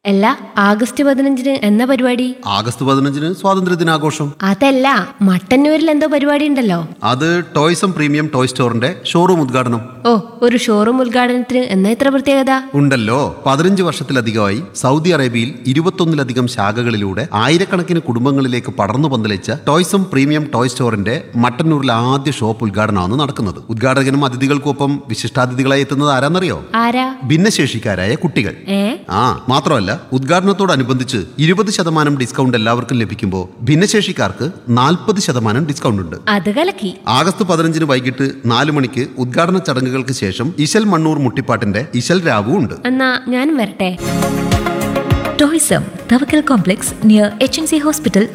അല്ല ആഗസ്റ്റ് പതിനഞ്ചിന് എന്ന പരിപാടി ആഗസ്റ്റ് പതിനഞ്ചിന് സ്വാതന്ത്ര്യ ദിനാഘോഷം അതല്ല മട്ടന്നൂരിൽ എന്തോ പരിപാടി ഉണ്ടല്ലോ അത് ടോയ്സം പ്രീമിയം ടോയ് സ്റ്റോറിന്റെ ഷോറൂം ഉദ്ഘാടനം ഓ ഒരു ഷോറൂം ഉദ്ഘാടനത്തിന് എന്നാ ഇത്ര പ്രത്യേകത ഉണ്ടല്ലോ പതിനഞ്ച് വർഷത്തിലധികമായി സൗദി അറേബ്യയിൽ ഇരുപത്തൊന്നിലധികം ശാഖകളിലൂടെ ആയിരക്കണക്കിന് കുടുംബങ്ങളിലേക്ക് പടർന്നു പന്തലിച്ച ടോയ്സം പ്രീമിയം ടോയ് സ്റ്റോറിന്റെ മട്ടന്നൂരിലെ ആദ്യ ഷോപ്പ് ഉദ്ഘാടനമാണ് നടക്കുന്നത് ഉദ്ഘാടകനും അതിഥികൾക്കൊപ്പം വിശിഷ്ടാതിഥികളായി എത്തുന്നത് ആരാന്നറിയോ ആരാ ഭിന്നശേഷിക്കാരായ കുട്ടികൾ ഏ ആ മാത്രമല്ല ഉദ്ഘാടനത്തോടനുബന്ധിച്ച് ഇരുപത് ശതമാനം ഡിസ്കൗണ്ട് എല്ലാവർക്കും ലഭിക്കുമ്പോൾ ഭിന്നശേഷിക്കാർക്ക് നാൽപ്പത് ശതമാനം ഡിസ്കൗണ്ട് ഉണ്ട് അത് കലക്കി ആഗസ്റ്റ് പതിനഞ്ചിന് വൈകിട്ട് നാല് മണിക്ക് ഉദ്ഘാടന ചടങ്ങുകൾക്ക് ശേഷം ഇശൽ മണ്ണൂർ മുട്ടിപ്പാട്ടിന്റെ ഇശൽ രാവു ഉണ്ട് എന്നാ ഞാനും വരട്ടെ ടോയ്സം തവക്കൽ complex near H N C hospital